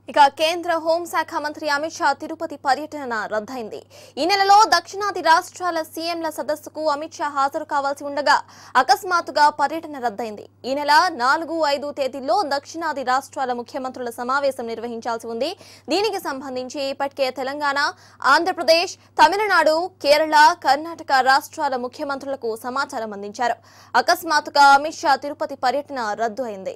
ఇక కేంద్ర హోంశాఖ మంత్రి అమిత్ షా తిరుపతి పర్యటన రద్దయింది ఈ నెలలో దక్షిణాది రాష్ట్రాల సీఎంల సదస్సుకు అమిత్ షా హాజరు కావాల్సి ఉండగా అకస్మాత్తుగా పర్యటన రద్దయింది ఈ నెల నాలుగు ఐదు తేదీల్లో దక్షిణాది రాష్ట్రాల ముఖ్యమంత్రుల సమావేశం నిర్వహించాల్సి ఉంది దీనికి సంబంధించి ఇప్పటికే తెలంగాణ ఆంధ్రప్రదేశ్ తమిళనాడు కేరళ కర్ణాటక రాష్ట్రాల ముఖ్యమంత్రులకు సమాచారం అందించారు అకస్మాత్తుగా అమిత్ షా తిరుపతి పర్యటన రద్దు అయింది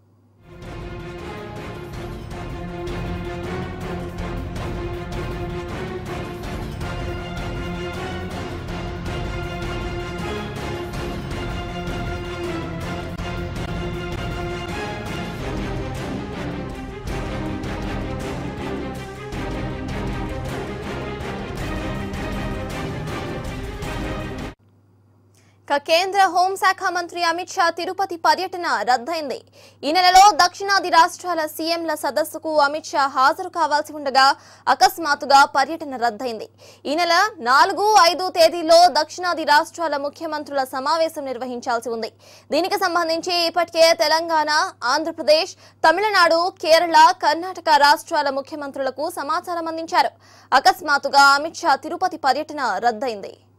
ఇక కేంద్ర హోంశాఖ మంత్రి అమిత్ షా తిరుపతి పర్యటన రద్దయింది ఈ నెలలో దక్షిణాది రాష్ట్రాల సీఎంల సదస్సుకు అమిత్ షా హాజరు కావాల్సి ఉండగా అకస్మాత్తుగా పర్యటన రద్దయింది ఈ నెల నాలుగు ఐదు తేదీల్లో దక్షిణాది రాష్ట్రాల ముఖ్యమంత్రుల సమావేశం నిర్వహించాల్సి ఉంది దీనికి సంబంధించి ఇప్పటికే తెలంగాణ ఆంధ్రప్రదేశ్ తమిళనాడు కేరళ కర్ణాటక రాష్ట్రాల ముఖ్యమంత్రులకు సమాచారం అందించారు అకస్మాత్తుగా అమిత్ షా తిరుపతి పర్యటన రద్దయింది